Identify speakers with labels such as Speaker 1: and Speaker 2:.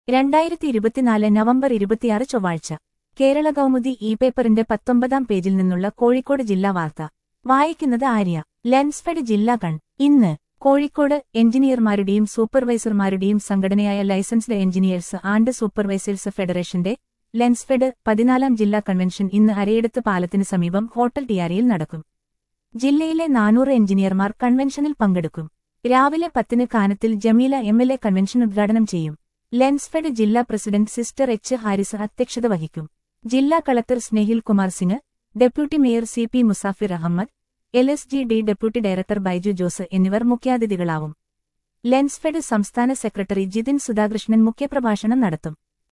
Speaker 1: രണ്ടായിരത്തി ഇരുപത്തിനാല് നവംബർ ഇരുപത്തിയാറ് ചൊവ്വാഴ്ച കേരള കൗമുദി ഇ പേപ്പറിന്റെ പത്തൊമ്പതാം പേജിൽ നിന്നുള്ള കോഴിക്കോട് ജില്ലാ വാർത്ത വായിക്കുന്നത് ആര്യ ലെൻസ്ഫെഡ് ജില്ലാ കൺ ഇന്ന് കോഴിക്കോട് എഞ്ചിനീയർമാരുടെയും സൂപ്പർവൈസർമാരുടെയും സംഘടനയായ ലൈസൻസ്ഡ് എഞ്ചിനീയേഴ്സ് ആൻഡ് സൂപ്പർവൈസേഴ്സ് ഫെഡറേഷന്റെ ലെൻസ്ഫെഡ് പതിനാലാം ജില്ലാ കൺവെൻഷൻ ഇന്ന് അരയെടുത്ത് പാലത്തിന് സമീപം ഹോട്ടൽ ടിയാരിയിൽ നടക്കും ജില്ലയിലെ നാനൂറ് എഞ്ചിനീയർമാർ കൺവെൻഷനിൽ പങ്കെടുക്കും രാവിലെ പത്തിന് Kanathil Jameela M L A convention ഉദ്ഘാടനം ചെയ്യും ലെൻസ്ഫെഡ് ജില്ലാ പ്രസിഡന്റ് സിസ്റ്റർ എച്ച് ഹാരിസ് അധ്യക്ഷത വഹിക്കും ജില്ലാ collector Snehil Kumar Singh deputy mayor C P Musafir Ahammad L S G D deputy director Baiju Jose എന്നിവർ മുഖ്യാതിഥികളാവും ലെൻസ്ഫെഡ് സംസ്ഥാന സെക്രട്ടറി ജിതിൻ സുധാകൃഷ്ണൻ മുഖ്യപ്രഭാഷണം നടത്തും